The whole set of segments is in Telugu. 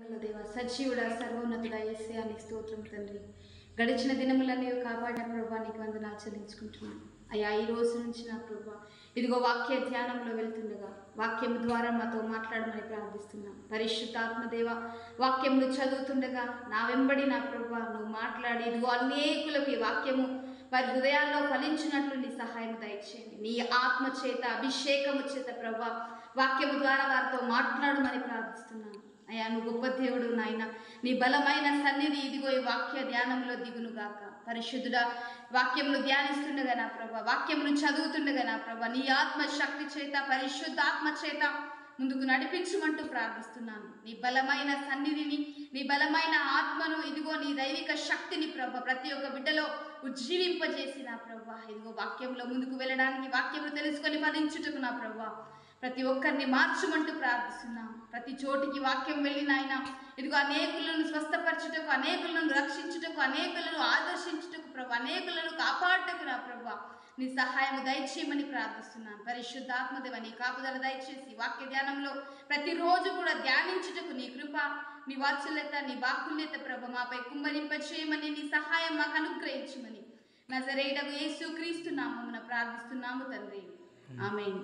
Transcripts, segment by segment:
జీవముల దేవ సజీవుడ సర్వోన్నతుడ ఏసే అని స్తోత్రం తండ్రి గడిచిన దినములన్నీ కాపాడిన ప్రభా నీకు వందనాలు చెల్లించుకుంటున్నాను అయ్యా ఈ రోజు నుంచి నా ప్రభా ఇదిగో వాక్య ధ్యానంలో వెళ్తుండగా వాక్యం ద్వారా మాతో మాట్లాడమని ప్రార్థిస్తున్నాం పరిశుద్ధాత్మదేవ వాక్యమును చదువుతుండగా నా వెంబడి నా ప్రభా నువ్వు మాట్లాడి ఇదిగో అనేకులకు ఈ వాక్యము వారి హృదయాల్లో ఫలించినట్లు నీ సహాయం దయచేయండి నీ ఆత్మ చేత అభిషేకము చేత ప్రభా వాక్యము ద్వారా వారితో మాట్లాడమని ప్రార్థిస్తున్నాను అయ్యా నువ్వు గొప్ప దేవుడు నాయన నీ బలమైన సన్నిధి ఇదిగో ఈ వాక్య ధ్యానంలో దిగును గాక పరిశుద్ధుడా వాక్యమును ధ్యానిస్తుండగా నా ప్రభా వాక్యమును చదువుతుండగా నా ప్రభా నీ ఆత్మ శక్తి చేత పరిశుద్ధ ఆత్మ చేత ముందుకు నడిపించమంటూ ప్రార్థిస్తున్నాను నీ బలమైన సన్నిధిని నీ బలమైన ఆత్మను ఇదిగో నీ దైవిక శక్తిని ప్రభ ప్రతి ఒక్క బిడ్డలో ఉజ్జీవింపజేసి నా ప్రభా ఇదిగో వాక్యంలో ముందుకు వెళ్ళడానికి వాక్యమును తెలుసుకొని ఫలించుటకు నా ప్రభా ప్రతి ఒక్కరిని మార్చమంటూ ప్రార్థిస్తున్నాం ప్రతి చోటికి వాక్యం వెళ్ళిన ఆయన ఇదిగో అనేకులను స్వస్థపరచుటకు అనేకులను రక్షించుటకు అనేకులను ఆదర్శించుటకు ప్రభు అనేకులను కాపాడుటకు నా ప్రభా నీ సహాయం దయచేయమని ప్రార్థిస్తున్నాను పరిశుద్ధాత్మదేవ నీ కాపుదల దయచేసి వాక్య ధ్యానంలో ప్రతిరోజు కూడా ధ్యానించుటకు నీ కృప నీ వాత్సల్యత నీ బాహుల్యత ప్రభ మాపై కుమ్మరింప చేయమని నీ సహాయం మాకు అనుగ్రహించమని నజరేడకు యేసు క్రీస్తు నామమున ప్రార్థిస్తున్నాము తండ్రి ఆమెన్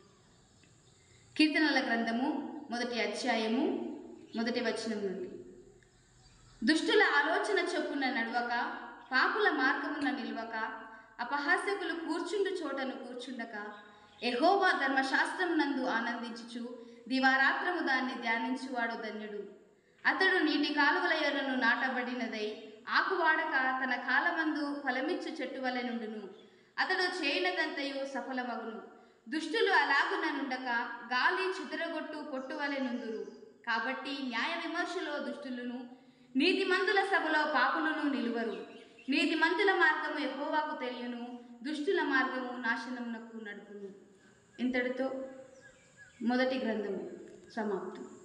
కీర్తనల గ్రంథము మొదటి అధ్యాయము మొదటి వచనం నుండి దుష్టుల ఆలోచన చొప్పున నడవక పాపుల మార్గమున నిల్వక అపహాస్యకులు కూర్చుండు చోటను కూర్చుండక ఎహోవా ధర్మశాస్త్రం నందు ఆనందించుచు దివారాత్రము దాన్ని ధ్యానించువాడు ధన్యుడు అతడు నీటి కాలువల ఎర్రను నాటబడినదై ఆకువాడక తన కాలమందు ఫలమిచ్చు చెట్టు వలె నుండును అతడు చేయనదంతయు సఫలమగును దుష్టులు అలాగుననుండక గాలి చిదరగొట్టు పొట్టువలె నుందురు కాబట్టి న్యాయ విమర్శలో దుష్టులను నీతిమంతుల సభలో పాపులను నిలువరు నీతిమంతుల మార్గము యెహోవాకు తెలియను దుష్టుల మార్గము నాశనమునకు నడుపును ఇంతటితో మొదటి గ్రంథము సమాప్తం